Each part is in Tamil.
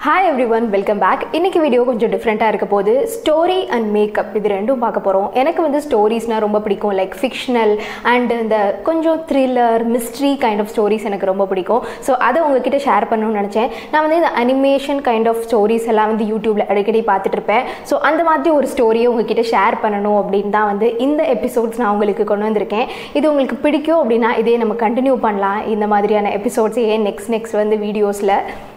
hi everyone welcome back இன்னைக்கு வீடியோ கொஞ்சம் டிஃப்ரெண்ட்டாக இருக்க போது ஸ்டோரி அண்ட் மேக்கப் இது ரெண்டும் பார்க்க போகிறோம் எனக்கு வந்து ஸ்டோரிஸ்னால் ரொம்ப பிடிக்கும் லைக் ஃபிக்ஷனல் அண்ட் இந்த கொஞ்சம் thriller mystery kind of stories எனக்கு ரொம்ப பிடிக்கும் ஸோ அதை உங்ககிட்ட ஷேர் பண்ணணும்னு நினச்சேன் நான் வந்து இந்த அனிமேஷன் கைண்ட் ஆஃப் ஸ்டோரிஸ் எல்லாம் வந்து யூடியூப்பில் அடிக்கடி பார்த்துட்டு இருப்பேன் ஸோ அந்த மாதிரி ஒரு ஸ்டோரியை உங்ககிட்ட ஷேர் பண்ணணும் அப்படின்னு தான் வந்து இந்த எபிசோட்ஸ் நான் உங்களுக்கு கொண்டு வந்திருக்கேன் இது உங்களுக்கு பிடிக்கும் அப்படின்னா இதே நம்ம கண்டினியூ பண்ணலாம் இந்த மாதிரியான எபிசோட்ஸ் ஏன் நெக்ஸ்ட் நெக்ஸ்ட் வந்து வீடியோஸில்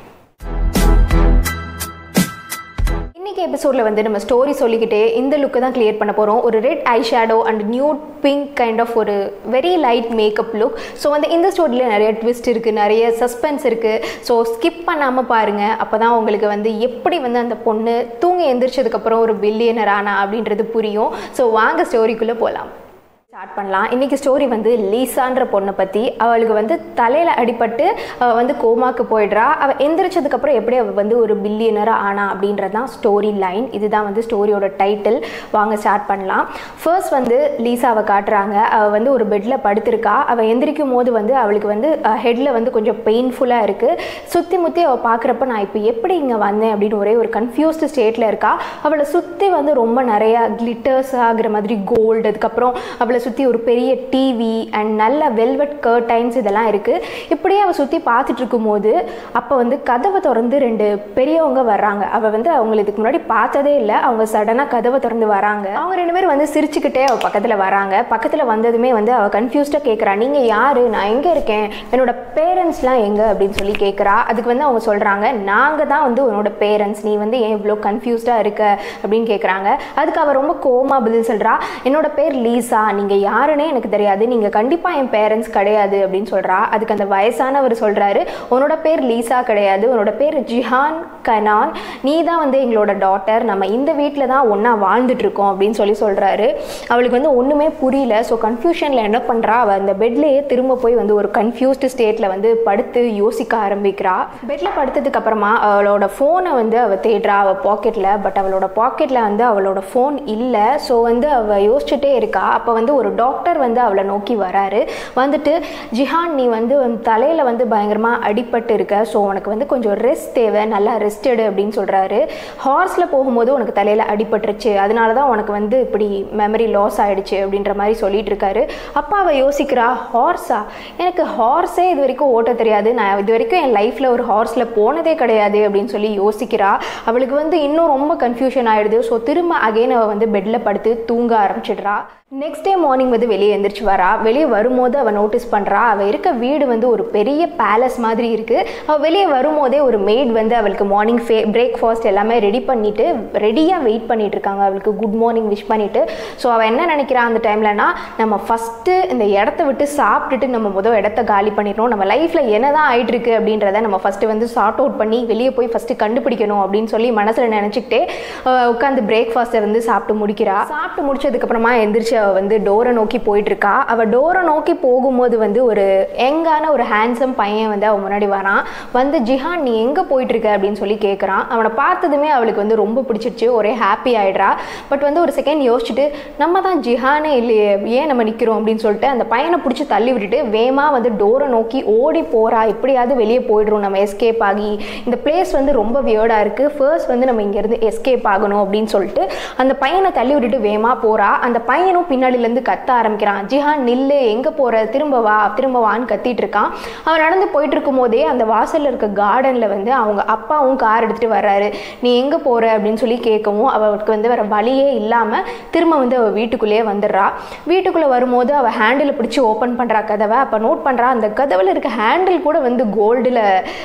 இன்னைக்கு எபிசோடில் வந்து நம்ம ஸ்டோரி சொல்லிக்கிட்டே இந்த லுக்கை தான் கிளியர் பண்ண போகிறோம் ஒரு red eye shadow and nude pink kind of ஒரு very light makeup look so வந்து இந்த ஸ்டோரியில் நிறைய ட்விஸ்ட் இருக்குது நிறைய சஸ்பென்ஸ் இருக்குது ஸோ ஸ்கிப் பண்ணாமல் பாருங்கள் அப்போ தான் உங்களுக்கு வந்து எப்படி வந்து அந்த பொண்ணு தூங்கி எந்திரிச்சதுக்கப்புறம் ஒரு பில்லியனர் ஆனா அப்படின்றது புரியும் ஸோ வாங்க ஸ்டோரிக்குள்ளே போகலாம் ஸ்டார்ட் பண்ணலாம் இன்றைக்கி ஸ்டோரி வந்து லீசான்ற பொண்ணை பற்றி அவளுக்கு வந்து தலையில் அடிபட்டு அவள் வந்து கோமாக்கு போயிடுறா அவள் எந்திரிச்சதுக்கப்புறம் எப்படி அவள் வந்து ஒரு பில்லியனராக ஆனா அப்படின்றது தான் ஸ்டோரி லைன் இதுதான் வந்து ஸ்டோரியோட டைட்டில் வாங்க ஸ்டார்ட் பண்ணலாம் ஃபர்ஸ்ட் வந்து லீசாவை காட்டுறாங்க அவள் வந்து ஒரு பெட்டில் படுத்திருக்கா அவள் எந்திரிக்கும் போது வந்து அவளுக்கு வந்து ஹெட்டில் வந்து கொஞ்சம் பெயின்ஃபுல்லாக இருக்குது சுற்றி முற்றி அவள் பார்க்குறப்ப நான் இப்போ எப்படி இங்கே வந்தேன் அப்படின்னு ஒரே ஒரு கன்ஃபியூஸ்டு ஸ்டேட்டில் இருக்கா அவளை சுற்றி வந்து ரொம்ப நிறையா கிளிட்டர்ஸ் ஆகிற மாதிரி கோல்டு அதுக்கப்புறம் அவளை சுற்றி ஒரு பெரிய டிவி அண்ட் நல்ல வெல்வெட் கர்டைன்ஸ் இதெல்லாம் இருக்குது இப்படியே அவள் சுற்றி பார்த்துட்டு இருக்கும்போது அப்போ வந்து கதவை திறந்து ரெண்டு பெரியவங்க வர்றாங்க அவள் வந்து அவங்களை இதுக்கு முன்னாடி பார்த்ததே இல்லை அவங்க சடனாக கதவை திறந்து வராங்க அவங்க ரெண்டு பேரும் வந்து சிரிச்சுக்கிட்டே அவள் பக்கத்தில் வராங்க பக்கத்தில் வந்ததுமே வந்து அவள் கன்ஃபியூஸ்டாக கேட்குறா நீங்கள் யார் நான் எங்கே இருக்கேன் என்னோட பேரண்ட்ஸ்லாம் எங்கே அப்படின்னு சொல்லி கேட்குறா அதுக்கு வந்து அவங்க சொல்கிறாங்க நாங்கள் தான் வந்து உன்னோட பேரண்ட்ஸ் நீ வந்து ஏன் இவ்வளோ கன்ஃபியூஸ்டாக இருக்க அப்படின்னு கேட்குறாங்க அதுக்கு அவள் ரொம்ப கோமா பதில் சொல்கிறா என்னோட பேர் லீசா நீங்கள் யாருன்னே எனக்கு தெரியாது நீங்கள் கண்டிப்பாக என் பேரண்ட்ஸ் கிடையாது அப்படின்னு சொல்கிறா அதுக்கு அந்த வயசானவர் சொல்கிறாரு உன்னோட பேர் லீசா கிடையாது உன்னோட பேர் ஜிஹான் கனான் நீ தான் வந்து எங்களோட டாட்டர் நம்ம இந்த வீட்டில் தான் ஒன்றா வாழ்ந்துட்டுருக்கோம் அப்படின்னு சொல்லி சொல்கிறாரு அவளுக்கு வந்து ஒன்றுமே புரியல ஸோ கன்ஃபியூஷனில் என்ன பண்ணுறா அவள் அந்த பெட்லேயே திரும்ப போய் வந்து ஒரு கன்ஃபியூஸ்டு ஸ்டேட்டில் வந்து படுத்து யோசிக்க ஆரம்பிக்கிறா பெட்டில் படுத்ததுக்கு அப்புறமா அவளோட ஃபோனை வந்து அவள் தேடுறா அவள் பாக்கெட்டில் பட் அவளோட பாக்கெட்டில் வந்து அவளோட ஃபோன் இல்லை ஸோ வந்து அவள் யோசிச்சுட்டே இருக்கா அப்போ வந்து ஒரு டாக்டர் வந்து அவளை நோக்கி வராரு வந்துட்டு ஜிஹான் நீ வந்து உன் தலையில் வந்து பயங்கரமாக அடிபட்டு இருக்க ஸோ உனக்கு வந்து கொஞ்சம் ரெஸ்ட் தேவை நல்லா ரெஸ்ட் எடு அப்படின்னு சொல்கிறாரு ஹார்ஸில் போகும்போது உனக்கு தலையில் அடிபட்டுருச்சு அதனால தான் உனக்கு வந்து இப்படி மெமரி லாஸ் ஆகிடுச்சு அப்படின்ற மாதிரி சொல்லிட்டு இருக்காரு அப்போ அவள் யோசிக்கிறா ஹார்ஸா எனக்கு ஹார்ஸே இது வரைக்கும் ஓட்ட தெரியாது நான் இது வரைக்கும் என் லைஃப்பில் ஒரு ஹார்ஸில் போனதே கிடையாது அப்படின்னு சொல்லி யோசிக்கிறா அவளுக்கு வந்து இன்னும் ரொம்ப கன்ஃபியூஷன் ஆகிடுது ஸோ திரும்ப அகைன் அவள் வந்து பெட்டில் படுத்து தூங்க ஆரம்பிச்சிடுறா நெக்ஸ்ட் டே மார்னிங் வந்து வெளியே எந்திரிச்சு வரா வெளியே வரும்போது அவள் நோட்டீஸ் பண்ணுறா அவள் இருக்க வீடு வந்து ஒரு பெரிய பேலஸ் மாதிரி இருக்குது அவள் வெளியே வரும்போதே ஒரு மெய்ட் வந்து அவளுக்கு மார்னிங் ஃபே பிரேக்ஃபாஸ்ட் எல்லாமே ரெடி பண்ணிவிட்டு ரெடியாக வெயிட் பண்ணிட்டு இருக்காங்க அவளுக்கு குட் மார்னிங் விஷ் பண்ணிவிட்டு ஸோ அவள் என்ன நினைக்கிறா அந்த டைம்லனா நம்ம ஃபஸ்ட்டு இந்த இடத்த விட்டு சாப்பிட்டுட்டு நம்ம முதல் இடத்த காலி பண்ணிடணும் நம்ம லைஃப்பில் என்ன தான் ஆகிட்டுருக்கு அப்படின்றத நம்ம ஃபஸ்ட்டு வந்து சார்ட் அவுட் பண்ணி வெளியே போய் ஃபஸ்ட்டு கண்டுபிடிக்கணும் அப்படின்னு சொல்லி மனசில் நினச்சிக்கிட்டே உட்காந்து பிரேக்ஃபாஸ்ட்டை வந்து சாப்பிட்டு முடிக்கிறா சாப்பிட்டு முடிச்சதுக்கப்புறமா எந்திரிச்சு அவள் வந்து டோரை நோக்கி போயிட்டுருக்கா அவள் டோரை நோக்கி போகும்போது வந்து ஒரு யங்கான ஒரு ஹேண்ட்ஸம் பையன் வந்து அவன் முன்னாடி வரான் வந்து ஜிஹான் நீ எங்கே போயிட்டுருக்க அப்படின்னு சொல்லி கேட்குறான் அவனை பார்த்ததுமே அவளுக்கு வந்து ரொம்ப பிடிச்சிருச்சு ஒரே ஹாப்பி ஆகிடுறா பட் வந்து ஒரு செகண்ட் யோசிச்சுட்டு நம்ம தான் ஜிஹானே இல்லையே ஏன் நம்ம நிற்கிறோம் அப்படின்னு சொல்லிட்டு அந்த பையனை பிடிச்சி தள்ளி விட்டுட்டு வேமா வந்து டோரை நோக்கி ஓடி போகிறா எப்படியாவது வெளியே போயிடுறோம் நம்ம எஸ்கேப் ஆகி இந்த பிளேஸ் வந்து ரொம்ப வியர்டாக இருக்குது ஃபர்ஸ்ட் வந்து நம்ம இங்கேருந்து எஸ்கேப் ஆகணும் அப்படின்னு சொல்லிட்டு அந்த பையனை தள்ளி விட்டுட்டு வேமா போகிறா அந்த பையனும் பின்னாடியிலேருந்து கத்த ஆரம்பிக்கிறான் ஜிஹான் நில்லு எங்கே போகிற திரும்ப வா திரும்ப வான்னு கத்திட்டு இருக்கான் அவன் நடந்து போயிட்டு இருக்கும் போதே அந்த வாசலில் இருக்க கார்டனில் வந்து அவங்க அப்பாவும் கார் எடுத்துகிட்டு வர்றாரு நீ எங்கே போகிற அப்படின்னு சொல்லி கேட்கவும் அவளுக்கு வந்து வேறு வழியே இல்லாமல் திரும்ப வந்து அவள் வீட்டுக்குள்ளேயே வந்துடுறா வீட்டுக்குள்ளே வரும்போது அவள் ஹேண்டில் பிடிச்சி ஓப்பன் பண்ணுறா கதவை அப்போ நோட் பண்ணுறா அந்த கதவில் இருக்க ஹேண்டில் கூட வந்து கோல்டில்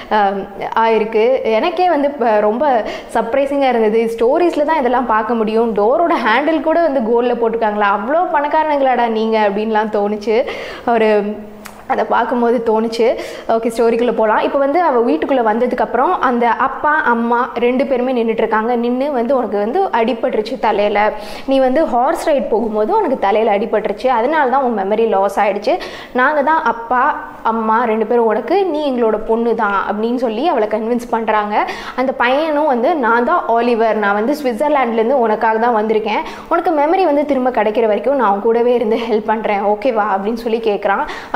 ஆயிருக்கு எனக்கே வந்து ரொம்ப சர்ப்ரைசிங்காக இருந்தது ஸ்டோரிஸில் தான் இதெல்லாம் பார்க்க முடியும் டோரோட ஹேண்டில் கூட வந்து கோல்டில் போட்டிருக்காங்களா அவ்வளோ பணக்காரங்களாடா நீங்கள் அப்படின்லாம் தோணுச்சு ஒரு அதை பார்க்கும்போது தோணுச்சு ஓகே ஸ்டோரிக்குள்ளே போகலாம் இப்போ வந்து அவள் வீட்டுக்குள்ளே வந்ததுக்கப்புறம் அந்த அப்பா அம்மா ரெண்டு பேருமே நின்றுட்டுருக்காங்க நின்று வந்து உனக்கு வந்து அடிபட்டுருச்சு தலையில் நீ வந்து ஹார்ஸ் ரைட் போகும்போது உனக்கு தலையில் அடிபட்டுருச்சு அதனால தான் உன் மெமரி லாஸ் ஆகிடுச்சு நாங்கள் தான் அப்பா அம்மா ரெண்டு பேரும் உனக்கு நீ எங்களோட பொண்ணு தான் அப்படின்னு சொல்லி அவளை கன்வின்ஸ் பண்ணுறாங்க அந்த பையனும் வந்து நான் தான் ஆலிவர் நான் வந்து சுவிட்சர்லாண்ட்லேருந்து உனக்காக தான் வந்திருக்கேன் உனக்கு மெமரி வந்து திரும்ப கிடைக்கிற வரைக்கும் நான் கூடவே இருந்து ஹெல்ப் பண்ணுறேன் ஓகேவா அப்படின்னு சொல்லி கேட்குறான் அவளுக்கு அவன்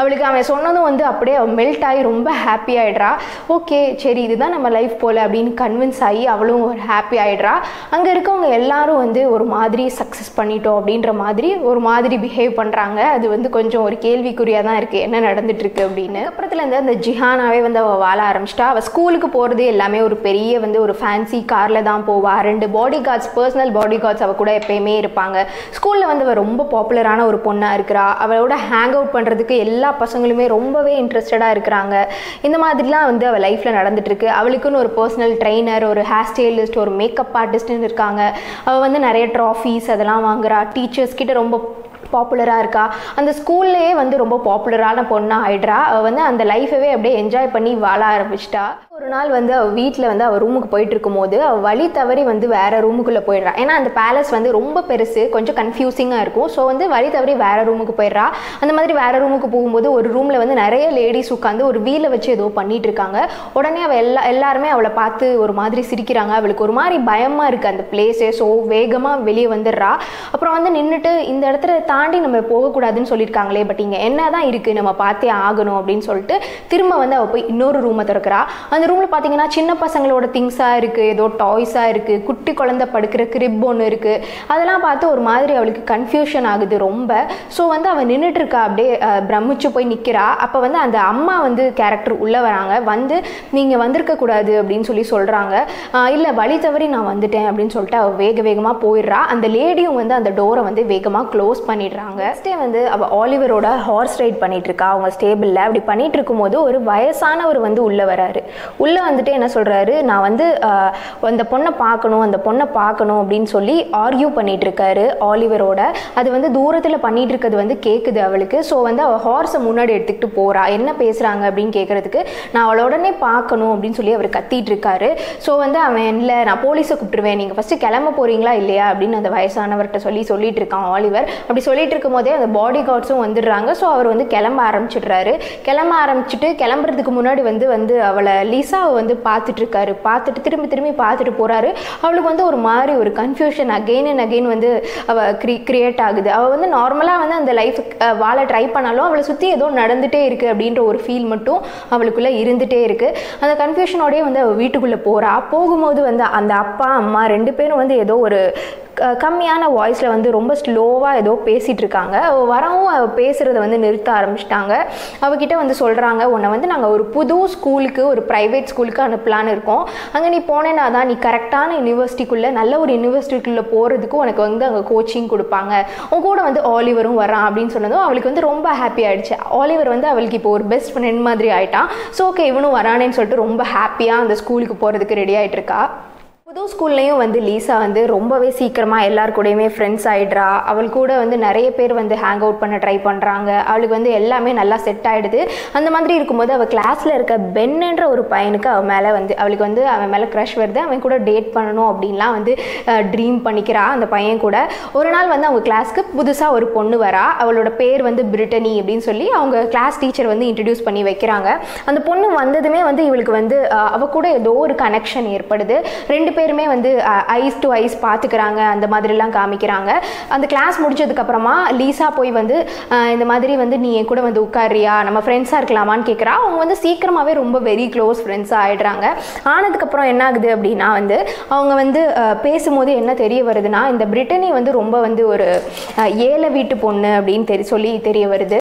அவன் சொன்னதும் வந்து அப்படியே மெல்ட் ஆகி ரொம்ப ஹாப்பி ஆகிடுறா ஓகே சரி இதுதான் நம்ம லைஃப் போல் அப்படின்னு கன்வின்ஸ் ஆகி அவளும் ஒரு ஹாப்பி ஆகிடுறா அங்கே இருக்கவங்க எல்லாரும் வந்து ஒரு மாதிரி சக்ஸஸ் பண்ணிட்டோம் அப்படின்ற மாதிரி ஒரு மாதிரி பிஹேவ் பண்ணுறாங்க அது வந்து கொஞ்சம் ஒரு கேள்விக்குறியாக தான் இருக்குது என்ன நடந்துட்டு இருக்கு அப்படின்னு அப்புறத்துலேருந்து அந்த ஜிஹானாவே வந்து அவள் வாழ ஆரம்பிச்சிட்டா அவள் ஸ்கூலுக்கு போகிறது எல்லாமே ஒரு பெரிய வந்து ஒரு ஃபேன்சி காரில் தான் போவா ரெண்டு body guards personal body guards அவள் கூட எப்பயுமே இருப்பாங்க ஸ்கூலில் வந்து அவள் ரொம்ப பாப்புலரான ஒரு பொண்ணாக இருக்கிறா அவளோட ஹேங் அவுட் பண்ணுறதுக்கு எல்லா பசங்களுமே ரொம்பவே இன்ட்ரெஸ்டடாக இருக்கிறாங்க இந்த மாதிரிலாம் வந்து அவள் லைஃப்பில் நடந்துட்டுருக்கு அவளுக்குன்னு ஒரு பர்சனல் ட்ரைனர் ஒரு ஹேர் ஸ்டைலிஸ்ட் ஒரு மேக்கப் ஆர்டிஸ்ட்னு இருக்காங்க அவள் வந்து நிறைய ட்ராஃபீஸ் அதெல்லாம் வாங்குறா டீச்சர்ஸ் கிட்ட ரொம்ப பாப்புலராக இருக்கா அந்த ஸ்கூல்லையே வந்து ரொம்ப பாப்புலரான பொண்ணாக ஆயிடுறா அவள் வந்து அந்த லைஃபவே அப்படியே என்ஜாய் பண்ணி வாழ ஆரம்பிச்சிட்டா ஒரு நாள் வந்து அவள் வீட்டில் வந்து அவள் ரூமுக்கு போயிட்டு இருக்கும்போது அவள் வழி தவறி வந்து வேறு ரூமுக்குள்ளே போயிடுறா ஏன்னா அந்த பேலஸ் வந்து ரொம்ப பெருசு கொஞ்சம் கன்ஃபியூசிங்காக இருக்கும் ஸோ வந்து வழி தவறி வேறு ரூமுக்கு போயிடுறா அந்த மாதிரி வேறு ரூமுக்கு போகும்போது ஒரு ரூமில் வந்து நிறைய லேடிஸ் உட்காந்து ஒரு வீலை வச்சு ஏதோ பண்ணிட்டு இருக்காங்க உடனே அவள் எல்லா எல்லாருமே அவளை பார்த்து ஒரு மாதிரி சிரிக்கிறாங்க அவளுக்கு ஒரு மாதிரி பயமாக இருக்குது அந்த பிளேஸே ஸோ வேகமாக வெளியே வந்துடுறா அப்புறம் வந்து நின்றுட்டு இந்த இடத்துல தாண்டி நம்ம போகக்கூடாதுன்னு சொல்லியிருக்காங்களே பட் இங்கே என்ன தான் இருக்குது நம்ம பார்த்தே ஆகணும் அப்படின்னு சொல்லிட்டு திரும்ப வந்து அவள் போய் இன்னொரு ரூமை திறக்கிறா அந்த ரூமில் பார்த்தீங்கன்னா சின்ன பசங்களோட திங்ஸாக இருக்குது ஏதோ டாய்ஸாக இருக்குது குட்டி குழந்தை படுக்கிற கிரிப் ஒன்று இருக்குது அதெல்லாம் பார்த்து ஒரு மாதிரி அவளுக்கு கன்ஃபியூஷன் ஆகுது ரொம்ப ஸோ வந்து அவள் நின்றுட்டு இருக்கா அப்படியே அஹ், பிரமிச்சு போய் நிற்கிறா அப்போ வந்து அந்த அம்மா வந்து கேரக்டர் உள்ளே வராங்க வந்து நீங்கள் வந்திருக்க கூடாது அப்படின்னு சொல்லி சொல்கிறாங்க இல்லை வழி தவறி நான் வந்துட்டேன் அப்படின்னு சொல்லிட்டு அவள் வேக வேகமாக போயிடுறா அந்த லேடியும் வந்து அந்த டோரை வந்து வேகமாக க்ளோஸ் பண்ணிடுறாங்க நெக்ஸ்டே வந்து அவள் ஆலிவரோட ஹார்ஸ் ரைட் பண்ணிட்டு இருக்கா அவங்க ஸ்டேபிளில் அப்படி பண்ணிட்டு இருக்கும்போது ஒரு வயசானவர் வந்து உள்ளே வராரு உள்ளே வந்துட்டு என்ன சொல்கிறாரு நான் வந்து ஆஹ், அந்த பொண்ணை பார்க்கணும் அந்த பொண்ணை பார்க்கணும் அப்படின்னு சொல்லி ஆர்கியூ பண்ணிட்டு இருக்காரு ஆலிவரோட அது வந்து தூரத்தில் பண்ணிட்டு இருக்கிறது வந்து கேட்குது அவளுக்கு ஸோ வந்து அவள் ஹார்ஸை முன்னாடி எடுத்துக்கிட்டு போறா என்ன பேசுகிறாங்க அப்படின்னு கேட்குறதுக்கு நான் அவளை உடனே பார்க்கணும் அப்படின்னு சொல்லி அவர் கத்திட்டு இருக்காரு ஸோ வந்து அவன் இல்லை நான் போலீஸை கூப்பிட்டுருவேன் நீங்கள் ஃபஸ்ட்டு கிளம்ப போறீங்களா இல்லையா அப்படின்னு அந்த வயசானவர்கிட்ட சொல்லி சொல்லிட்டு இருக்கான் ஆலிவர் அப்படி சொல்லிட்டு இருக்கும்போதே அந்த பாடி கார்ட்ஸும் வந்துடுறாங்க ஸோ அவர் வந்து கிளம்ப ஆரம்பிச்சிடுறாரு கிளம்ப ஆரம்பிச்சுட்டு கிளம்புறதுக்கு முன்னாடி வந்து வந்து அவளை லிசாவை வந்து பார்த்துட்டு இருக்காரு பார்த்துட்டு திரும்பி திரும்பி பார்த்துட்டு போறாரு அவளுக்கு வந்து ஒரு மாதிரி ஒரு கன்ஃபியூஷன் அகெயின் அண்ட் அகெயின் வந்து அவ க்ரி கிரியேட் ஆகுது அவள் வந்து நார்மலாக வந்து அந்த லைஃப் வாழ ட்ரை பண்ணாலும் அவளை சுற்றி ஏதோ நடந்துகிட்டே இருக்குது அப்படின்ற ஒரு ஃபீல் மட்டும் அவளுக்குள்ளே இருந்துகிட்டே இருக்குது அந்த கன்ஃபியூஷனோடயே வந்து அவள் வீட்டுக்குள்ளே போகிறா போகும்போது வந்து அந்த அப்பா அம்மா ரெண்டு பேரும் வந்து ஏதோ ஒரு க- கம்மியான வாய்ஸில் வந்து ரொம்ப ஸ்லோவாக ஏதோ பேசிகிட்டு இருக்காங்க அவள் வரவும் அவள் பேசுகிறத வந்து நிறுத்த ஆரம்பிச்சிட்டாங்க அவகிட்ட வந்து சொல்கிறாங்க உன்னை வந்து நாங்கள் ஒரு புது ஸ்கூலுக்கு ஒரு ப்ரைவேட் ஸ்கூலுக்கு அனுப்பலான்னு இருக்கோம் அங்கே நீ போனேன்னா தான் நீ கரெக்டான யூனிவர்சிட்டிக்குள்ளே நல்ல ஒரு யூனிவர்சிட்டிக்குள்ளே போகிறதுக்கு உனக்கு வந்து அங்கே கோச்சிங் கொடுப்பாங்க உன் கூட வந்து ஆலிவரும் வரான் அப்படின்னு சொன்னதும் அவளுக்கு வந்து ரொம்ப ஹாப்பி ஆயிடுச்சு ஆலிவர் வந்து அவளுக்கு இப்போ ஒரு பெஸ்ட் ஃப்ரெண்ட் மாதிரி ஆயிட்டான் ஸோ ஓகே இவனும் வரானேன்னு சொல்லிட்டு ரொம்ப ஹாப்பியாக அந்த ஸ்கூலுக்கு போகிறதுக்கு ரெடி ஆயிட்டு இருக்கா புது ஸ்கூல்லையும் வந்து லீசா வந்து ரொம்பவே சீக்கிரமாக எல்லார் கூடயுமே ஃப்ரெண்ட்ஸ் ஆயிடுறா அவள் கூட வந்து நிறைய பேர் வந்து ஹேங் அவுட் பண்ண ட்ரை பண்ணுறாங்க அவளுக்கு வந்து எல்லாமே நல்லா செட் ஆகிடுது அந்த மாதிரி இருக்கும்போது அவள் கிளாஸில் இருக்க பென்ன்ற ஒரு பையனுக்கு அவன் மேலே வந்து அவளுக்கு வந்து அவன் மேலே க்ரஷ் வருது அவன் கூட டேட் பண்ணணும் அப்படின்லாம் வந்து ட்ரீம் பண்ணிக்கிறா அந்த பையன் கூட ஒரு நாள் வந்து அவங்க கிளாஸ்க்கு புதுசாக ஒரு பொண்ணு வரா அவளோட பேர் வந்து பிரிட்டனி அப்படின்னு சொல்லி அவங்க கிளாஸ் டீச்சர் வந்து இன்ட்ரடியூஸ் பண்ணி வைக்கிறாங்க அந்த பொண்ணு வந்ததுமே வந்து இவளுக்கு வந்து அஹ், அவ கூட ஏதோ ஒரு கனெக்ஷன் ஏற்படுது ரெண்டு பேருமே வந்து ஐஸ் டு ஐஸ் பார்த்துக்கிறாங்க அந்த மாதிரிலாம் காமிக்கிறாங்க அந்த கிளாஸ் முடிச்சதுக்கப்புறமா லீசா போய் வந்து அஹ், இந்த மாதிரி வந்து நீ என் கூட வந்து உட்காரியா நம்ம ஃப்ரெண்ட்ஸாக இருக்கலாமான்னு கேட்குறா அவங்க வந்து சீக்கிரமாகவே ரொம்ப வெரி க்ளோஸ் ஃப்ரெண்ட்ஸாக ஆயிடுறாங்க ஆனதுக்கப்புறம் என்ன ஆகுது அப்படின்னா வந்து அவங்க வந்து அஹ், பேசும்போது என்ன தெரிய வருதுன்னா இந்த பிரிட்டனி வந்து ரொம்ப வந்து ஒரு அஹ், ஏழை வீட்டு பொண்ணு அப்படின்னு தெரி சொல்லி தெரிய வருது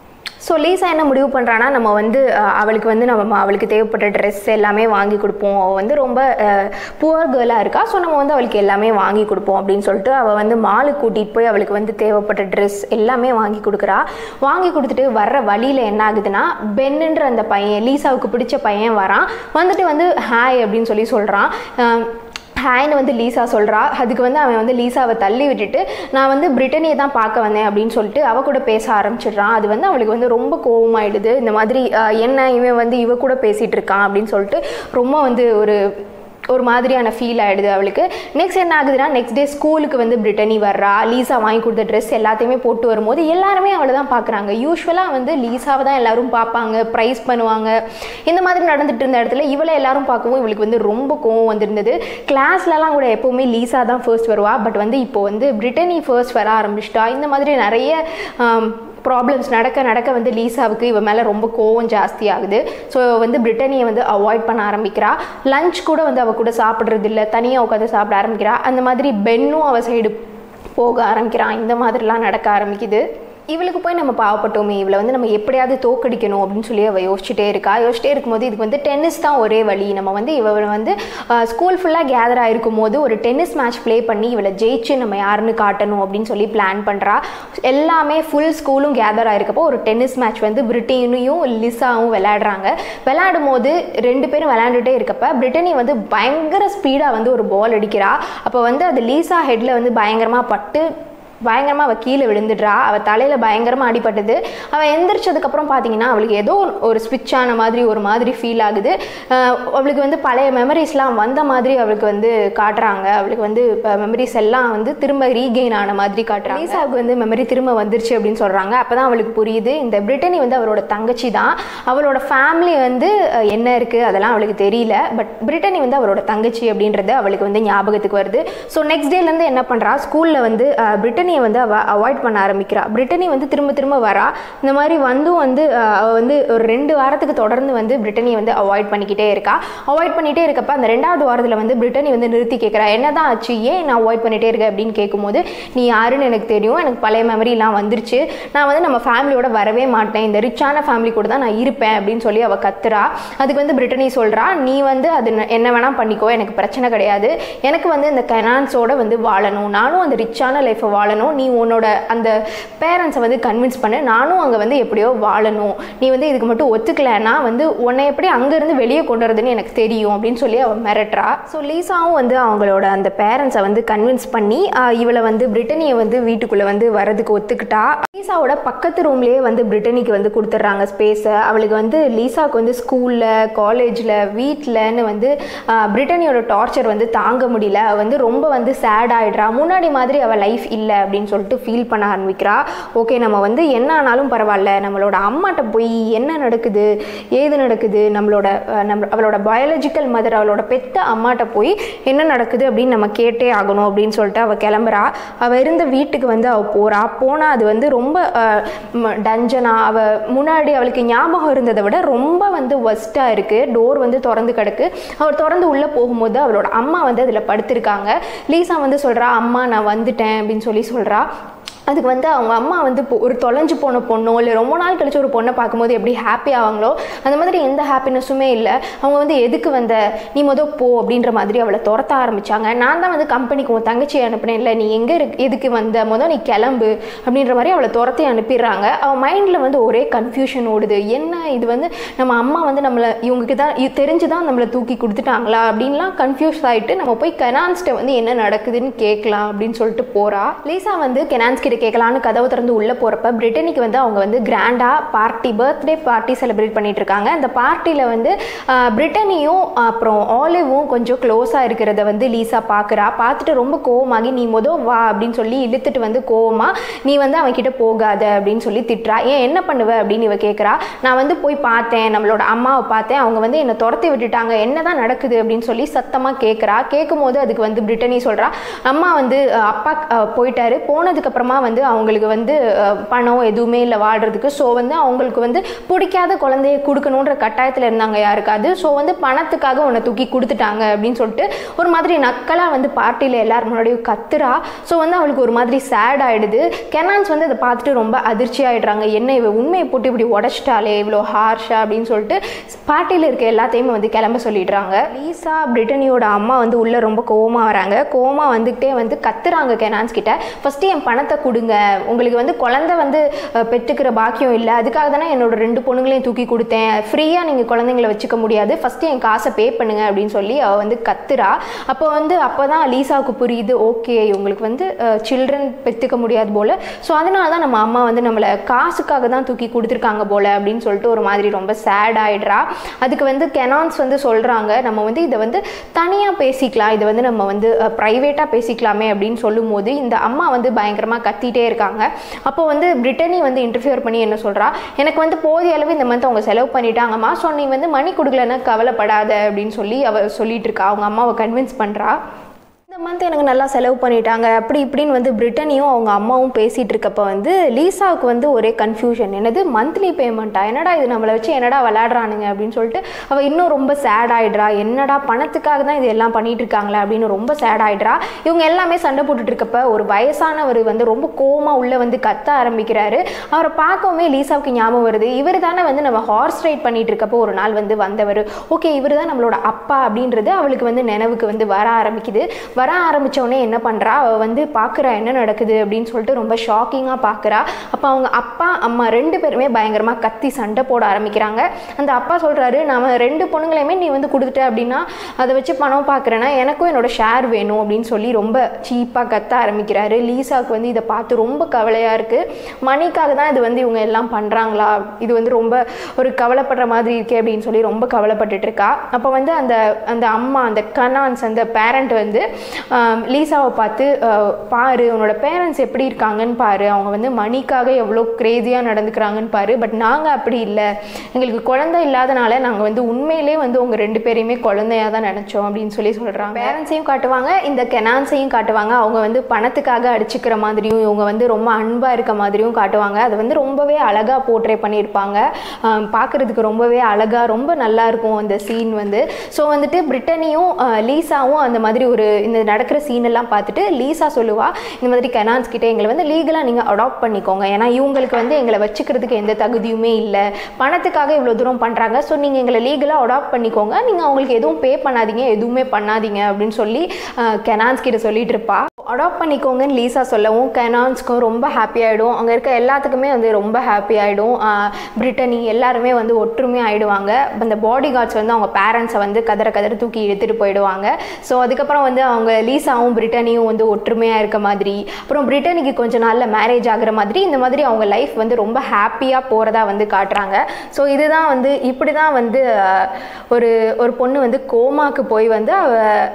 ஸோ லீசா என்ன முடிவு பண்ணுறான்னா நம்ம வந்து அஹ், அவளுக்கு வந்து நம்ம அவளுக்கு தேவைப்பட்ட ட்ரெஸ் எல்லாமே வாங்கி கொடுப்போம் அவள் வந்து ரொம்ப புவர் கேர்ளாக இருக்கா ஸோ நம்ம வந்து அவளுக்கு எல்லாமே வாங்கி கொடுப்போம் அப்படின்னு சொல்லிட்டு அவள் வந்து மாலுக்கு கூட்டிகிட்டு போய் அவளுக்கு வந்து தேவைப்பட்ட ட்ரெஸ் எல்லாமே வாங்கி கொடுக்குறா வாங்கி கொடுத்துட்டு வர்ற வழியில் என்ன ஆகுதுன்னா பென்னுன்ற அந்த பையன் லீசாவுக்கு பிடிச்ச பையன் வரான் வந்துட்டு வந்து ஹாய் அப்படின்னு சொல்லி சொல்கிறான் ஹாய்னு வந்து லீசா சொல்கிறா அதுக்கு வந்து அவன் வந்து லீசாவை தள்ளி விட்டுட்டு நான் வந்து பிரிட்டனியை தான் பார்க்க வந்தேன் அப்படின்னு சொல்லிட்டு அவ கூட பேச ஆரம்பிச்சிடுறான் அது வந்து அவளுக்கு வந்து ரொம்ப கோவமாயிடுது இந்த மாதிரி அஹ், என்ன இவன் வந்து இவ கூட பேசிகிட்டு இருக்கான் அப்படின்னு சொல்லிட்டு ரொம்ப வந்து ஒரு ஒரு மாதிரியான ஃபீல் ஆகிடுது அவளுக்கு நெக்ஸ்ட் என்ன ஆகுதுன்னா நெக்ஸ்ட் டே ஸ்கூலுக்கு வந்து பிரிட்டனி வர்றா லீசா வாங்கி கொடுத்த ட்ரெஸ் எல்லாத்தையுமே போட்டு வரும்போது எல்லாருமே அவளை தான் பார்க்குறாங்க யூஸ்வலாக வந்து லீசாவை தான் எல்லாரும் பார்ப்பாங்க ப்ரைஸ் பண்ணுவாங்க இந்த மாதிரி நடந்துட்டு இருந்த இடத்துல இவளை எல்லாரும் பார்க்கவும் இவளுக்கு வந்து ரொம்ப கோவம் வந்திருந்தது கிளாஸ்லலாம் கூட எப்போவுமே லீசா தான் ஃபர்ஸ்ட் வருவா பட் வந்து இப்போ வந்து பிரிட்டனி ஃபர்ஸ்ட் வர ஆரம்பிச்சிட்டா இந்த மாதிரி நிறைய ப்ராப்ளம்ஸ் நடக்க நடக்க வந்து லீசாவுக்கு இவன் மேலே ரொம்ப கோவம் ஜாஸ்தி ஆகுது ஸோ வந்து பிரிட்டனியை வந்து அவாய்ட் பண்ண ஆரம்பிக்கிறா லஞ்ச் கூட வந்து அவள் கூட சாப்பிட்றது இல்லை தனியாக உட்காந்து சாப்பிட ஆரம்பிக்கிறா அந்த மாதிரி பென்னும் அவள் சைடு போக ஆரம்பிக்கிறான் இந்த மாதிரிலாம் நடக்க ஆரம்பிக்குது இவளுக்கு போய் நம்ம பாவப்பட்டோமே இவளை வந்து நம்ம எப்படியாவது தோக்கடிக்கணும் அப்படின்னு சொல்லி அவள் யோசிச்சுட்டே இருக்கா யோசிச்சிட்டே இருக்கும்போது இதுக்கு வந்து டென்னிஸ் தான் ஒரே வழி நம்ம வந்து இவளை வந்து ஸ்கூல் ஃபுல்லாக கேதர் ஆகிருக்கும் போது ஒரு டென்னிஸ் மேட்ச் ப்ளே பண்ணி இவளை ஜெயிச்சு நம்ம யாருன்னு காட்டணும் அப்படின்னு சொல்லி பிளான் பண்ணுறா எல்லாமே ஃபுல் ஸ்கூலும் கேதர் ஆகிருக்கப்போ ஒரு டென்னிஸ் மேட்ச் வந்து பிரிட்டனையும் லிசாவும் விளையாடுறாங்க விளையாடும் போது ரெண்டு பேரும் விளையாண்டுட்டே இருக்கப்ப பிரிட்டனி வந்து பயங்கர ஸ்பீடாக வந்து ஒரு பால் அடிக்கிறா அப்போ வந்து அது லீசா ஹெட்டில் வந்து பயங்கரமாக பட்டு பயங்கரமாக அவள் கீழே விழுந்துடுறா அவள் தலையில் பயங்கரமாக அடிபட்டது அவள் எந்திரிச்சதுக்கப்புறம் பார்த்தீங்கன்னா அவளுக்கு ஏதோ ஒரு ஸ்விட்ச் ஆன மாதிரி ஒரு மாதிரி ஃபீல் ஆகுது அஹ் அவளுக்கு வந்து பழைய மெமரிஸ்லாம் வந்த மாதிரி அவளுக்கு வந்து காட்டுறாங்க அவளுக்கு வந்து இப்போ மெமரிஸ் எல்லாம் வந்து திரும்ப ரீகெயின் ஆன மாதிரி காட்டுறாங்க லீசாவுக்கு வந்து மெமரி திரும்ப வந்துருச்சு அப்படின்னு சொல்கிறாங்க அப்போ தான் அவளுக்கு புரியுது இந்த பிரிட்டனி வந்து அவளோட தங்கச்சி தான் அவளோட ஃபேமிலி வந்து அஹ், என்ன இருக்குது அதெல்லாம் அவளுக்கு தெரியல பட் பிரிட்டனி வந்து அவளோட தங்கச்சி அப்படின்றது அவளுக்கு வந்து ஞாபகத்துக்கு வருது ஸோ நெக்ஸ்ட் டேலேருந்து என்ன பண்ணுறா ஸ்கூலில் வந்து அஹ், பிரிட்டனியை வந்து அவள் அவாய்ட் பண்ண ஆரம்பிக்கிறா பிரிட்டனி வந்து திரும்ப திரும்ப வரா இந்த மாதிரி வந்தும் வந்து அஹ், அவ வந்து ஒரு ரெண்டு வாரத்துக்கு தொடர்ந்து வந்து பிரிட்டனியை வந்து அவாய்ட் பண்ணிக்கிட்டே இருக்கா அவாய்ட் பண்ணிகிட்டே இருக்கப்ப அந்த ரெண்டாவது வாரத்தில் வந்து பிரிட்டனி வந்து நிறுத்தி கேட்குறா என்னதான் ஆச்சு ஏன் நான் அவாய்ட் பண்ணிகிட்டே இருக்கேன் அப்படின்னு கேட்கும்போது நீ யாருன்னு எனக்கு தெரியும் எனக்கு பழைய மெமரிலாம் வந்துருச்சு நான் வந்து நம்ம ஃபேமிலியோட வரவே மாட்டேன் இந்த ரிச்சான ஃபேமிலி கூட தான் நான் இருப்பேன் அப்படின்னு சொல்லி அவள் கத்துறா அதுக்கு வந்து பிரிட்டனி சொல்கிறா நீ வந்து அது ந- என்ன வேணால் பண்ணிக்கோ எனக்கு பிரச்சனை கிடையாது எனக்கு வந்து இந்த கெனான்ஸோட வந்து வாழணும் நானும் அந்த ரிச்சான லைஃப்பை வாழணும் நீ உன்னோட அந்த பேரண்ட்ஸை வந்து கன்வின்ஸ் பண்ணு நானும் அங்கே வந்து எப்படியோ வாழணும் நீ வந்து இதுக்கு மட்டும் ஒத்துக்கலைன்னா வந்து உன்னை எப்படி அங்கேருந்து வெளியே கொண்டு வரதுன்னு எனக்கு தெரியும் அப்படின்னு சொல்லி அவள் மிரட்டுறா ஸோ லீசாவும் வந்து அவங்களோட அந்த பேரண்ட்ஸை வந்து கன்வின்ஸ் பண்ணி ஆஹ், இவளை வந்து பிரிட்டனியை வந்து வீட்டுக்குள்ளே வந்து வரதுக்கு ஒத்துக்கிட்டா லீசாவோட பக்கத்து ரூம்லேயே வந்து பிரிட்டனிக்கு வந்து கொடுத்துட்றாங்க ஸ்பேஸை அவளுக்கு வந்து லீசாவுக்கு வந்து ஸ்கூலில் காலேஜில் வீட்டிலன்னு வந்து ஆஹ், பிரிட்டனியோட டார்ச்சர் வந்து தாங்க முடியல அவள் வந்து ரொம்ப வந்து சேட் ஆயிடுறா முன்னாடி மாதிரி அவள் லைஃப் இல்லை அப்படின்னு சொல்லிட்டு ஃபீல் பண்ண ஆரம்பிக்கிறா ஓகே நம்ம வந்து என்ன ஆனாலும் பரவாயில்ல நம்மளோட அம்மாட்ட போய் என்ன நடக்குது ஏது நடக்குது நம்மளோட அஹ், நம்ம அவளோட பயாலஜிக்கல் மதர் அவளோட பெத்த அம்மாட்ட போய் என்ன நடக்குது அப்படின்னு நம்ம கேட்டே ஆகணும் அப்படின்னு சொல்லிட்டு அவள் கிளம்புறா அவள் இருந்த வீட்டுக்கு வந்து அவள் போகிறா போனால் அது வந்து ரொம்ப டஞ்சனா அவள் முன்னாடி அவளுக்கு ஞாபகம் இருந்ததை விட ரொம்ப வந்து ஒஸ்ட்டாக இருக்குது டோர் வந்து திறந்து கிடக்கு அவள் திறந்து உள்ளே போகும்போது அவளோட அம்மா வந்து அதில் படுத்திருக்காங்க லீசா வந்து சொல்கிறா அம்மா நான் வந்துட்டேன் அப்படின்னு சொல்லி சொல்கிறா அதுக்கு வந்து அவங்க அம்மா வந்து இப்போ ஒரு தொலைஞ்சு போன பொண்ணோ இல்லை ரொம்ப நாள் கழிச்சு ஒரு பொண்ணை பார்க்கும்போது எப்படி ஹாப்பி ஆவாங்களோ அந்த மாதிரி எந்த ஹாப்பினஸுமே இல்லை அவங்க வந்து எதுக்கு வந்த நீ மொதல் போ அப்படின்ற மாதிரி அவளை துரத்த ஆரம்பிச்சாங்க நான் தான் வந்து கம்பெனிக்கு உன் தங்கச்சியை அனுப்பினேன் இல்லை நீ எங்கே இருக்கு எதுக்கு வந்த மொதல் நீ கிளம்பு அப்படின்ற மாதிரி அவளை துரத்தி அனுப்பிடுறாங்க அவள் மைண்டில் வந்து ஒரே கன்ஃபியூஷன் ஓடுது என்ன இது வந்து நம்ம அம்மா வந்து நம்மளை இவங்களுக்கு தான் இது தெரிஞ்சு தான் நம்மளை தூக்கி கொடுத்துட்டாங்களா அப்படின்லாம் கன்ஃபியூஸ் ஆகிட்டு நம்ம போய் கெனான்ஸ்கிட்ட வந்து என்ன நடக்குதுன்னு கேட்கலாம் அப்படின்னு சொல்லிட்டு போகிறா லீசா வந்து கெனான்ஸ் கிட்ட கேட்கலான்னு கதவை திறந்து உள்ளே போகிறப்ப பிரிட்டனிக்கு வந்து அவங்க வந்து கிராண்டாக பார்ட்டி பர்த்டே பார்ட்டி செலிப்ரேட் பண்ணிட்டு இருக்காங்க அந்த பார்ட்டியில் வந்து ஆஹ், பிரிட்டனியும் அப்புறம் ஆலிவும் கொஞ்சம் க்ளோஸாக இருக்கிறத வந்து லீசா பார்க்குறா பார்த்துட்டு ரொம்ப கோவமாகி நீ மொதல் வா அப்படின்னு சொல்லி இழுத்துட்டு வந்து கோவமா நீ வந்து அவன்கிட்ட போகாத அப்படின்னு சொல்லி திட்டுறா ஏன் என்ன பண்ணுவ அப்படின்னு இவ கேட்குறா நான் வந்து போய் பார்த்தேன் நம்மளோட அம்மாவை பார்த்தேன் அவங்க வந்து என்னை துரத்தி விட்டுட்டாங்க என்னதான் நடக்குது அப்படின்னு சொல்லி சத்தமாக கேட்குறா கேட்கும்போது அதுக்கு வந்து பிரிட்டனி சொல்கிறா அம்மா வந்து அஹ், அப்பா அஹ், போயிட்டாரு போனதுக்கப்புறமா வந்து அவங்களுக்கு வந்து அஹ், பணம் எதுவுமே இல்லை வாடுறதுக்கு ஸோ வந்து அவங்களுக்கு வந்து பிடிக்காத குழந்தைய கொடுக்கணுன்ற கட்டாயத்தில் இருந்தாங்க யாருக்காவது ஸோ வந்து பணத்துக்காக உன்னை தூக்கி கொடுத்துட்டாங்க அப்படின்னு சொல்லிட்டு ஒரு மாதிரி நக்கலாக வந்து பார்ட்டியில் எல்லாரும் முன்னாடியும் கத்துறா ஸோ வந்து அவளுக்கு ஒரு மாதிரி சேட் ஆயிடுது கெனான்ஸ் வந்து அதை பார்த்துட்டு ரொம்ப அதிர்ச்சி ஆயிடுறாங்க என்ன இவ உண்மையை போட்டு இப்படி உடச்சிட்டாலே இவ்வளோ ஹார்ஷா அப்படின்னு சொல்லிட்டு பார்ட்டியில் இருக்க எல்லாத்தையுமே வந்து கிளம்ப சொல்லிடுறாங்க லீசா பிரிட்டனியோட அம்மா வந்து உள்ளே ரொம்ப கோவமா வராங்க கோவமா வந்துக்கிட்டே வந்து கத்துறாங்க கெனான்ஸ் கிட்ட ஃபஸ்ட்டு என் பணத்தை கொடுங்க உங்களுக்கு வந்து குழந்தை வந்து அஹ், பெற்றுக்கிற பாக்கியம் இல்லை அதுக்காக தானே என்னோட ரெண்டு பொண்ணுங்களையும் தூக்கி கொடுத்தேன் ஃப்ரீயாக நீங்கள் குழந்தைங்கள வச்சுக்க முடியாது ஃபஸ்ட்டு என் காசை பே பண்ணுங்க அப்படின்னு சொல்லி அவள் வந்து கத்துறா அப்போ வந்து அப்போ தான் லீசாவுக்கு புரியுது ஓகே இவங்களுக்கு வந்து சில்ட்ரன் பெற்றுக்க முடியாது போல் ஸோ அதனால தான் நம்ம அம்மா வந்து நம்மளை காசுக்காக தான் தூக்கி கொடுத்துருக்காங்க போல் அப்படின்னு சொல்லிட்டு ஒரு மாதிரி ரொம்ப சேட் ஆயிடுறா அதுக்கு வந்து கெனான்ஸ் வந்து சொல்கிறாங்க நம்ம வந்து இதை வந்து தனியாக பேசிக்கலாம் இதை வந்து நம்ம வந்து ப்ரைவேட்டாக பேசிக்கலாமே அப்படின்னு சொல்லும்போது இந்த அம்மா வந்து பயங்கரமாக கத்திட்டே இருக்காங்க அப்போ வந்து பிரிட்டனி வந்து இன்டர்ஃபியர் பண்ணி என்ன சொல்கிறா எனக்கு வந்து போதிய அளவு இந்த மந்த் அவங்க செலவு பண்ணிட்டாங்கம்மா ஸோ நீ வந்து மணி கொடுக்கலன்னா கவலைப்படாத அப்படின்னு சொல்லி அவ சொல்லிட்டு இருக்கா அவங்க அம்மாவை கன்வின்ஸ் பண்ணுறா இந்த மந்த் எனக்கு நல்லா செலவு பண்ணிட்டாங்க அப்படி இப்படின்னு வந்து பிரிட்டனியும் அவங்க அம்மாவும் பேசிகிட்டு இருக்கப்ப வந்து லீசாவுக்கு வந்து ஒரே கன்ஃபியூஷன் என்னது மந்த்லி பேமெண்ட்டா என்னடா இது நம்மளை வச்சு என்னடா விளையாடுறானுங்க அப்படின்னு சொல்லிட்டு அவள் இன்னும் ரொம்ப சேட் ஆயிடுறா என்னடா பணத்துக்காக தான் இது எல்லாம் பண்ணிட்டு இருக்காங்களே அப்படின்னு ரொம்ப சேட் ஆயிடுறா இவங்க எல்லாமே சண்டை போட்டுட்டு இருக்கப்ப ஒரு வயசானவர் வந்து ரொம்ப கோமா உள்ள வந்து கத்த ஆரம்பிக்கிறாரு அவரை பார்க்கவுமே லீசாவுக்கு ஞாபகம் வருது இவர் தானே வந்து நம்ம ஹார்ஸ் ரைட் பண்ணிட்டு இருக்கப்போ ஒரு நாள் வந்து வந்தவர் ஓகே இவர் தான் நம்மளோட அப்பா அப்படின்றது அவளுக்கு வந்து நினைவுக்கு வந்து வர ஆரம்பிக்குது வர ஆரம்பிச்ச உடனே என்ன பண்ணுறா அவள் வந்து பார்க்குறா என்ன நடக்குது அப்படின்னு சொல்லிட்டு ரொம்ப ஷாக்கிங்காக பார்க்குறா அப்போ அவங்க அப்பா அம்மா ரெண்டு பேருமே பயங்கரமாக கத்தி சண்டை போட ஆரம்பிக்கிறாங்க அந்த அப்பா சொல்கிறாரு நான் ரெண்டு பொண்ணுங்களையுமே நீ வந்து கொடுத்துட்ட அப்படின்னா அதை வச்சு பணம் பார்க்குறேன்னா எனக்கும் என்னோட ஷேர் வேணும் அப்படின்னு சொல்லி ரொம்ப சீப்பாக கத்த ஆரம்பிக்கிறாரு லீசாவுக்கு வந்து இதை பார்த்து ரொம்ப கவலையாக இருக்குது மணிக்காக தான் இது வந்து இவங்க எல்லாம் பண்ணுறாங்களா இது வந்து ரொம்ப ஒரு கவலைப்படுற மாதிரி இருக்கே அப்படின்னு சொல்லி ரொம்ப கவலைப்பட்டுட்டு இருக்கா அப்போ வந்து அந்த அந்த அம்மா அந்த கனான்ஸ் அந்த பேரண்ட் வந்து ஆம், லீசாவை பார்த்து அஹ், பாரு உன்னோட பேரண்ட்ஸ் எப்படி இருக்காங்கன்னு பாரு அவங்க வந்து மணிக்காக எவ்வளோ க்ரேஸியாக நடந்துக்கிறாங்கன்னு பாரு பட் நாங்கள் அப்படி இல்லை எங்களுக்கு குழந்தை இல்லாதனால நாங்கள் வந்து உண்மையிலே வந்து உங்கள் ரெண்டு பேரையுமே குழந்தையாக தான் நினச்சோம் அப்படின்னு சொல்லி சொல்கிறாங்க பேரண்ட்ஸையும் காட்டுவாங்க இந்த கெனான்ஸையும் காட்டுவாங்க அவங்க வந்து பணத்துக்காக அடிச்சுக்கிற மாதிரியும் இவங்க வந்து ரொம்ப அன்பாக இருக்க மாதிரியும் காட்டுவாங்க அதை வந்து ரொம்பவே அழகாக போர்ட்ரே பண்ணியிருப்பாங்க ஆம், பார்க்கறதுக்கு ரொம்பவே அழகாக ரொம்ப நல்லா இருக்கும் அந்த சீன் வந்து ஸோ வந்துட்டு பிரிட்டனியும் அஹ், லீசாவும் அந்த மாதிரி ஒரு இந்த நடக்கிற சீன் எல்லாம் பார்த்துட்டு லீசா சொல்லுவா இந்த மாதிரி கெனான்ஸ் கிட்ட எங்களை வந்து லீகலாக நீங்கள் அடாப்ட் பண்ணிக்கோங்க ஏன்னா இவங்களுக்கு வந்து எங்களை வச்சுக்கிறதுக்கு எந்த தகுதியுமே இல்லை பணத்துக்காக இவ்வளோ தூரம் பண்ணுறாங்க ஸோ நீங்கள் எங்களை லீகலாக அடாப்ட் பண்ணிக்கோங்க நீங்கள் அவங்களுக்கு எதுவும் பே பண்ணாதீங்க எதுவுமே பண்ணாதீங்க அப்படின்னு சொல்லி அஹ், கெனான்ஸ் கிட்ட சொல்லிட்டு இருப்பா அடாப்ட் பண்ணிக்கோங்கன்னு லீசா சொல்லவும் கெனான்ஸ்க்கும் ரொம்ப ஹாப்பி ஆகிடும் அங்கே இருக்க எல்லாத்துக்குமே வந்து ரொம்ப ஹாப்பி ஆகிடும் பிரிட்டனி எல்லாருமே வந்து ஒற்றுமையாக ஆயிடுவாங்க அந்த பாடி கார்ட்ஸ் வந்து அவங்க பேரண்ட்ஸை வந்து கதற கதற தூக்கி எடுத்துகிட்டு போயிடுவாங்க ஸோ அதுக்கப்புறம் வந்து அவங்க லீசாவும் பிரிட்டனியும் வந்து ஒற்றுமையாக இருக்க மாதிரி அப்புறம் பிரிட்டனிக்கு கொஞ்ச நாளில் மேரேஜ் ஆகுற மாதிரி இந்த மாதிரி அவங்க லைஃப் வந்து ரொம்ப ஹாப்பியாக போகிறதா வந்து காட்டுறாங்க ஸோ இதுதான் வந்து இப்படி தான் வந்து அஹ், ஒரு ஒரு பொண்ணு வந்து கோமாக்கு போய் வந்து அவ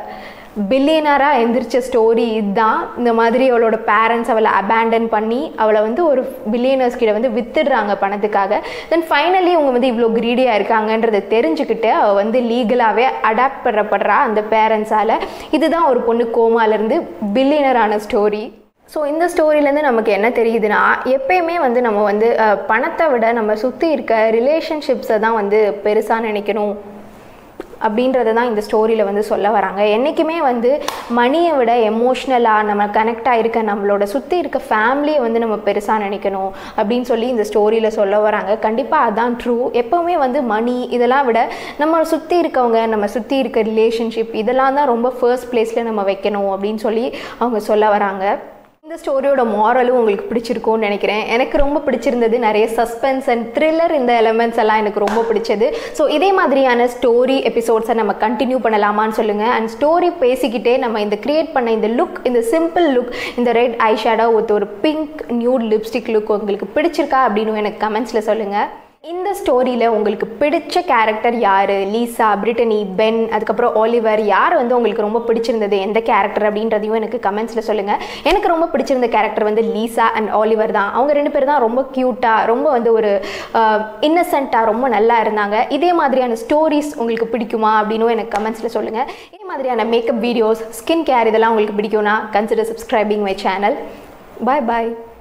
பில்லியனராக எந்திரிச்ச ஸ்டோரி இதுதான் இந்த மாதிரி அவளோட பேரண்ட்ஸ் அவளை அபேண்டன் பண்ணி அவளை வந்து ஒரு பில்லியனர்ஸ் கிட்ட வந்து வித்துடுறாங்க பணத்துக்காக தென் ஃபைனலி இவங்க வந்து இவ்வளோ க்ரீடியாக இருக்காங்கன்றதை தெரிஞ்சுக்கிட்டு அவள் வந்து லீகலாகவே அடாப்ட் பண்ணப்படுறா அந்த பேரண்ட்ஸால் இதுதான் ஒரு பொண்ணு கோமாலேருந்து பில்லியனரான ஸ்டோரி ஸோ இந்த ஸ்டோரியிலேருந்து நமக்கு என்ன தெரியுதுன்னா எப்பயுமே வந்து நம்ம வந்து அஹ், பணத்தை விட நம்ம சுற்றி இருக்க ரிலேஷன்ஷிப்ஸை தான் வந்து பெருசாக நினைக்கணும் அப்படின்றத தான் இந்த ஸ்டோரியில் வந்து சொல்ல வராங்க என்றைக்குமே வந்து மணியை விட எமோஷ்னலாக நம்ம கனெக்ட் ஆகிருக்க நம்மளோட சுற்றி இருக்க ஃபேமிலியை வந்து நம்ம பெருசாக நினைக்கணும் அப்படின்னு சொல்லி இந்த ஸ்டோரியில் சொல்ல வராங்க கண்டிப்பாக அதான் ட்ரூ எப்போவுமே வந்து மணி இதெல்லாம் விட நம்ம சுற்றி இருக்கவங்க நம்ம சுற்றி இருக்க ரிலேஷன்ஷிப் இதெல்லாம் தான் ரொம்ப ஃபர்ஸ்ட் பிளேஸில் நம்ம வைக்கணும் அப்படின்னு சொல்லி அவங்க சொல்ல வராங்க இந்த ஸ்டோரியோட மாரலும் உங்களுக்கு பிடிச்சிருக்கும்னு நினைக்கிறேன் எனக்கு ரொம்ப பிடிச்சிருந்தது நிறைய சஸ்பென்ஸ் அண்ட் த்ரில்லர் இந்த எலமெண்ட்ஸ் எல்லாம் எனக்கு ரொம்ப பிடிச்சது ஸோ இதே மாதிரியான ஸ்டோரி எபிசோட்ஸை நம்ம கண்டினியூ பண்ணலாமான்னு சொல்லுங்கள் அண்ட் ஸ்டோரி பேசிக்கிட்டே நம்ம இந்த கிரியேட் பண்ண இந்த லுக் இந்த சிம்பிள் லுக் இந்த ரெட் ஐ ஷேடோ வித் ஒரு பிங்க் நியூட் லிப்ஸ்டிக் லுக் உங்களுக்கு பிடிச்சிருக்கா அப்படின்னு எனக்கு கமெண்ட்ஸில் சொல்லுங்கள் இந்த ஸ்டோரியில் உங்களுக்கு பிடிச்ச கேரக்டர் யார் லீசா பிரிட்டனி பென் அதுக்கப்புறம் ஆலிவர் யார் வந்து உங்களுக்கு ரொம்ப பிடிச்சிருந்தது எந்த கேரக்டர் அப்படின்றதையும் எனக்கு கமெண்ட்ஸில் சொல்லுங்கள் எனக்கு ரொம்ப பிடிச்சிருந்த கேரக்டர் வந்து லீசா அண்ட் ஆலிவர் தான் அவங்க ரெண்டு பேர் தான் ரொம்ப க்யூட்டாக ரொம்ப வந்து ஒரு இன்னசென்ட்டாக ரொம்ப நல்லா இருந்தாங்க இதே மாதிரியான ஸ்டோரிஸ் உங்களுக்கு பிடிக்குமா அப்படின்னும் எனக்கு கமெண்ட்ஸில் சொல்லுங்கள் இதே மாதிரியான மேக்கப் வீடியோஸ் ஸ்கின் கேர் இதெல்லாம் உங்களுக்கு பிடிக்கும்னா consider subscribing my channel bye bye